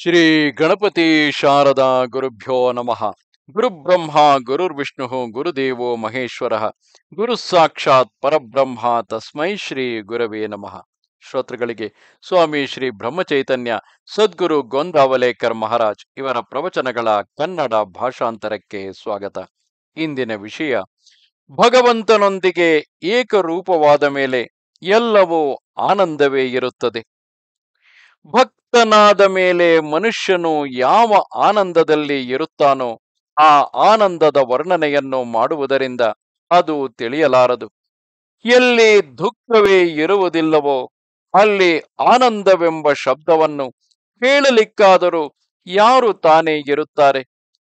ಶ್ರೀ ಗಣಪತಿ ಶಾರದಾ ಗುರುಭ್ಯೋ ನಮಃ ಗುರುಬ್ರಹ್ಮ ಗುರುರ್ವಿಷ್ಣು ಗುರುದೇವೋ ಮಹೇಶ್ವರ ಗುರು ಸಾಕ್ಷಾತ್ ಪರಬ್ರಹ್ಮ ತಸ್ಮೈ ಶ್ರೀ ಗುರವೇ ನಮಃ ಶ್ರೋತೃಗಳಿಗೆ ಸ್ವಾಮಿ ಶ್ರೀ ಬ್ರಹ್ಮಚೈತನ್ಯ ಸದ್ಗುರು ಗೋಂದಾವಲೇಕರ್ ಮಹಾರಾಜ್ ಇವರ ಪ್ರವಚನಗಳ ಕನ್ನಡ ಭಾಷಾಂತರಕ್ಕೆ ಸ್ವಾಗತ ಇಂದಿನ ವಿಷಯ ಭಗವಂತನೊಂದಿಗೆ ಏಕರೂಪವಾದ ಮೇಲೆ ಎಲ್ಲವೂ ಆನಂದವೇ ಇರುತ್ತದೆ ಭಕ್ತನಾದ ಮೇಲೆ ಮನುಷ್ಯನು ಯಾವ ಆನಂದದಲ್ಲಿ ಇರುತ್ತಾನೋ ಆ ಆನಂದದ ವರ್ಣನೆಯನ್ನು ಮಾಡುವುದರಿಂದ ಅದು ತಿಳಿಯಲಾರದು ಎಲ್ಲಿ ದುಃಖವೇ ಇರುವುದಿಲ್ಲವೋ ಅಲ್ಲಿ ಆನಂದವೆಂಬ ಶಬ್ದವನ್ನು ಹೇಳಲಿಕ್ಕಾದರೂ ಯಾರು ತಾನೇ ಇರುತ್ತಾರೆ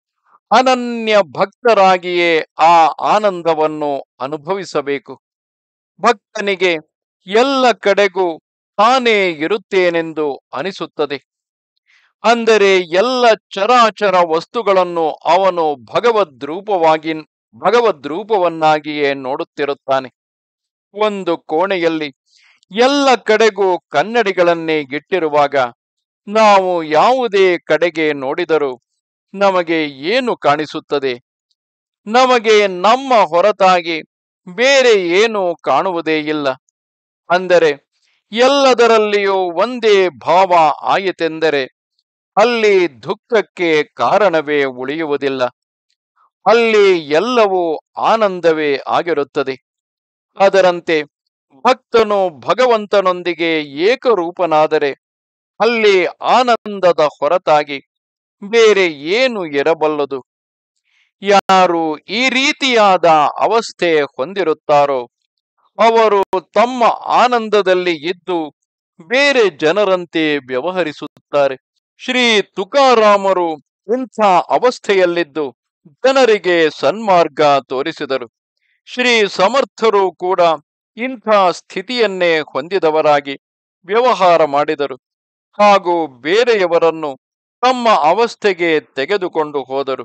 ಅನನ್ಯ ಭಕ್ತರಾಗಿಯೇ ಆ ಆನಂದವನ್ನು ಅನುಭವಿಸಬೇಕು ಭಕ್ತನಿಗೆ ಎಲ್ಲ ಕಡೆಗೂ ತಾನೇ ಇರುತ್ತೇನೆಂದು ಅನಿಸುತ್ತದೆ ಅಂದರೆ ಎಲ್ಲ ಚರಾಚರ ವಸ್ತುಗಳನ್ನು ಅವನು ಭಗವದ್ರೂಪವಾಗಿ ಭಗವದ್ರೂಪವನ್ನಾಗಿಯೇ ನೋಡುತ್ತಿರುತ್ತಾನೆ ಒಂದು ಕೋಣೆಯಲ್ಲಿ ಎಲ್ಲ ಕಡೆಗೂ ಕನ್ನಡಿಗಳನ್ನೇ ಇಟ್ಟಿರುವಾಗ ನಾವು ಯಾವುದೇ ಕಡೆಗೆ ನೋಡಿದರೂ ನಮಗೆ ಏನು ಕಾಣಿಸುತ್ತದೆ ನಮಗೆ ನಮ್ಮ ಹೊರತಾಗಿ ಬೇರೆ ಏನು ಕಾಣುವುದೇ ಇಲ್ಲ ಅಂದರೆ ಎಲ್ಲದರಲ್ಲಿಯೂ ಒಂದೇ ಭಾವ ಆಯಿತೆಂದರೆ ಅಲ್ಲಿ ದುಃಖಕ್ಕೆ ಕಾರಣವೇ ಉಳಿಯುವುದಿಲ್ಲ ಅಲ್ಲಿ ಎಲ್ಲವೂ ಆನಂದವೇ ಆಗಿರುತ್ತದೆ ಅದರಂತೆ ಭಕ್ತನು ಭಗವಂತನೊಂದಿಗೆ ಏಕರೂಪನಾದರೆ ಅಲ್ಲಿ ಆನಂದದ ಹೊರತಾಗಿ ಬೇರೆ ಏನು ಇರಬಲ್ಲದು ಯಾರು ಈ ರೀತಿಯಾದ ಅವಸ್ಥೆ ಹೊಂದಿರುತ್ತಾರೋ ಅವರು ತಮ್ಮ ಆನಂದದಲ್ಲಿ ಇದ್ದು ಬೇರೆ ಜನರಂತೆ ವ್ಯವಹರಿಸುತ್ತಾರೆ ಶ್ರೀ ತುಕಾರಾಮರು ಇಂಥ ಅವಸ್ಥೆಯಲ್ಲಿದ್ದು ಜನರಿಗೆ ಸನ್ಮಾರ್ಗ ತೋರಿಸಿದರು ಶ್ರೀ ಸಮರ್ಥರು ಕೂಡ ಇಂಥ ಸ್ಥಿತಿಯನ್ನೇ ಹೊಂದಿದವರಾಗಿ ವ್ಯವಹಾರ ಮಾಡಿದರು ಹಾಗೂ ಬೇರೆಯವರನ್ನು ತಮ್ಮ ಅವಸ್ಥೆಗೆ ತೆಗೆದುಕೊಂಡು ಹೋದರು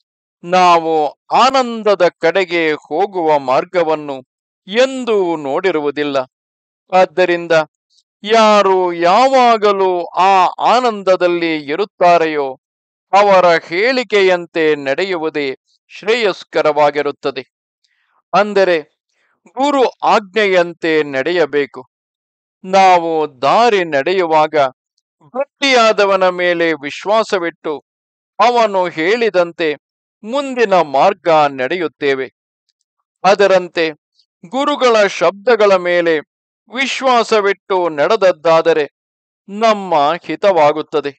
ನಾವು ಆನಂದದ ಕಡೆಗೆ ಹೋಗುವ ಮಾರ್ಗವನ್ನು ಎಂದೂ ನೋಡಿರುವುದಿಲ್ಲ ಆದ್ದರಿಂದ ಯಾರು ಯಾವಾಗಲೂ ಆ ಆನಂದದಲ್ಲಿ ಇರುತ್ತಾರೆಯೋ ಅವರ ಹೇಳಿಕೆಯಂತೆ ನಡೆಯುವುದೇ ಶ್ರೇಯಸ್ಕರವಾಗಿರುತ್ತದೆ ಅಂದರೆ ಗುರು ಆಜ್ಞೆಯಂತೆ ನಡೆಯಬೇಕು ನಾವು ದಾರಿ ನಡೆಯುವಾಗ ಗಟ್ಟಿಯಾದವನ ಮೇಲೆ ವಿಶ್ವಾಸವಿಟ್ಟು ಅವನು ಹೇಳಿದಂತೆ ಮುಂದಿನ ಮಾರ್ಗ ನಡೆಯುತ್ತೇವೆ ಅದರಂತೆ ಗುರುಗಳ ಶಬ್ದಗಳ ಮೇಲೆ ವಿಶ್ವಾಸವಿಟ್ಟು ನಡೆದದ್ದಾದರೆ ನಮ್ಮ ಹಿತವಾಗುತ್ತದೆ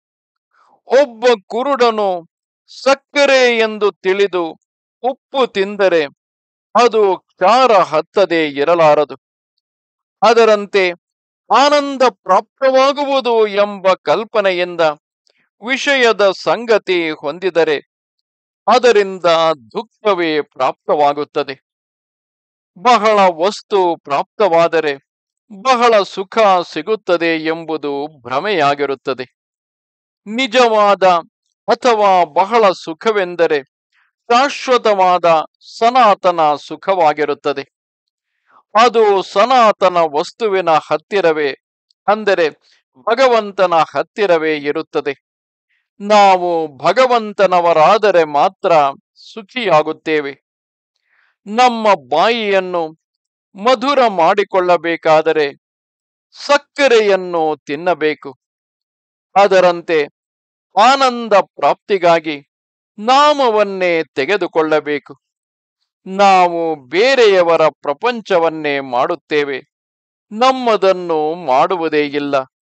ಒಬ್ಬ ಕುರುಡನು ಸಕ್ಕರೆ ಎಂದು ತಿಳಿದು ಉಪ್ಪು ತಿಂದರೆ ಅದು ಕ್ಷಾರ ಹತ್ತದೇ ಇರಲಾರದು ಅದರಂತೆ ಆನಂದ ಪ್ರಾಪ್ತವಾಗುವುದು ಎಂಬ ಕಲ್ಪನೆಯಿಂದ ವಿಷಯದ ಸಂಗತಿ ಹೊಂದಿದರೆ ಅದರಿಂದ ದುಃಖವೇ ಪ್ರಾಪ್ತವಾಗುತ್ತದೆ ಬಹಳ ವಸ್ತು ಪ್ರಾಪ್ತವಾದರೆ ಬಹಳ ಸುಖ ಸಿಗುತ್ತದೆ ಎಂಬುದು ಭ್ರಮೆಯಾಗಿರುತ್ತದೆ ನಿಜವಾದ ಅಥವಾ ಬಹಳ ಸುಖವೆಂದರೆ ಶಾಶ್ವತವಾದ ಸನಾತನ ಸುಖವಾಗಿರುತ್ತದೆ ಅದು ಸನಾತನ ವಸ್ತುವಿನ ಹತ್ತಿರವೇ ಅಂದರೆ ಭಗವಂತನ ಹತ್ತಿರವೇ ಇರುತ್ತದೆ ನಾವು ಭಗವಂತನವರಾದರೆ ಮಾತ್ರ ಸುಖಿಯಾಗುತ್ತೇವೆ ನಮ್ಮ ಬಾಯಿಯನ್ನು ಮಧುರ ಮಾಡಿಕೊಳ್ಳಬೇಕಾದರೆ ಸಕ್ಕರೆಯನ್ನು ತಿನ್ನಬೇಕು ಅದರಂತೆ ಆನಂದ ಪ್ರಾಪ್ತಿಗಾಗಿ ನಾಮವನ್ನೇ ತೆಗೆದುಕೊಳ್ಳಬೇಕು ನಾವು ಬೇರೆಯವರ ಪ್ರಪಂಚವನ್ನೇ ಮಾಡುತ್ತೇವೆ ನಮ್ಮದನ್ನು ಮಾಡುವುದೇ ಇಲ್ಲ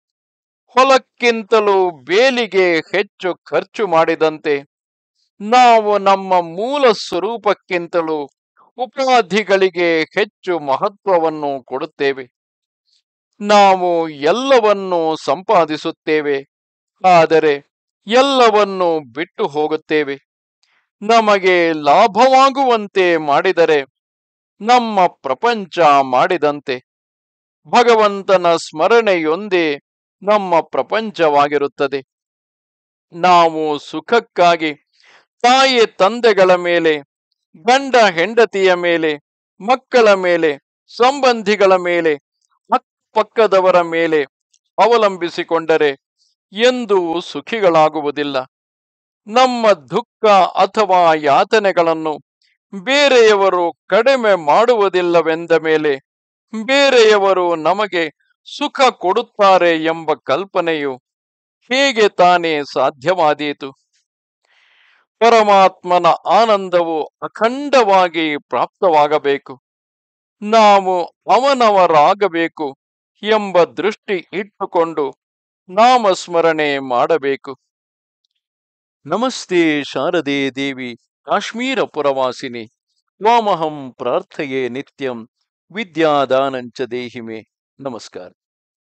ಹೊಲಕ್ಕಿಂತಲೂ ಬೇಲಿಗೆ ಹೆಚ್ಚು ಖರ್ಚು ಮಾಡಿದಂತೆ ನಾವು ನಮ್ಮ ಮೂಲ ಸ್ವರೂಪಕ್ಕಿಂತಲೂ ಉಪಾಧಿಗಳಿಗೆ ಹೆಚ್ಚು ಮಹತ್ವವನ್ನು ಕೊಡುತ್ತೇವೆ ನಾವು ಎಲ್ಲವನ್ನೂ ಸಂಪಾದಿಸುತ್ತೇವೆ ಆದರೆ ಎಲ್ಲವನ್ನೂ ಬಿಟ್ಟು ಹೋಗುತ್ತೇವೆ ನಮಗೆ ಲಾಭವಾಗುವಂತೆ ಮಾಡಿದರೆ ನಮ್ಮ ಪ್ರಪಂಚ ಮಾಡಿದಂತೆ ಭಗವಂತನ ಸ್ಮರಣೆಯೊಂದೇ ನಮ್ಮ ಪ್ರಪಂಚವಾಗಿರುತ್ತದೆ ನಾವು ಸುಖಕ್ಕಾಗಿ ತಾಯಿ ತಂದೆಗಳ ಮೇಲೆ ಗಂಡ ಹೆಂಡತಿಯ ಮೇಲೆ ಮಕ್ಕಳ ಮೇಲೆ ಸಂಬಂಧಿಗಳ ಮೇಲೆ ಅಕ್ಕಪಕ್ಕದವರ ಮೇಲೆ ಅವಲಂಬಿಸಿಕೊಂಡರೆ ಎಂದು ಸುಖಿಗಳಾಗುವುದಿಲ್ಲ ನಮ್ಮ ದುಃಖ ಅಥವಾ ಯಾತನೆಗಳನ್ನು ಬೇರೆಯವರು ಕಡಿಮೆ ಮಾಡುವುದಿಲ್ಲವೆಂದ ಮೇಲೆ ಬೇರೆಯವರು ನಮಗೆ ಸುಖ ಕೊಡುತ್ತಾರೆ ಎಂಬ ಕಲ್ಪನೆಯು ಹೇಗೆ ತಾನೇ ಸಾಧ್ಯವಾದೀತು ಪರಮಾತ್ಮನ ಆನಂದವು ಅಖಂಡವಾಗಿ ಪ್ರಾಪ್ತವಾಗಬೇಕು ನಾವು ಅವನವರಾಗಬೇಕು ಎಂಬ ದೃಷ್ಟಿ ಇಟ್ಟುಕೊಂಡು ನಾಮಸ್ಮರಣೆ ಮಾಡಬೇಕು ನಮಸ್ತೆ ಶಾರದೆ ದೇವಿ ಕಾಶ್ಮೀರ ಪುರವಾಸಿನಿ ತ್ವಾಮಹಂ ಪ್ರಾರ್ಥಯೇ ನಿತ್ಯಂ ವಿದ್ಯಾದಾನಂಚ ದೇಹಿಮೆ ನಮಸ್ಕಾರ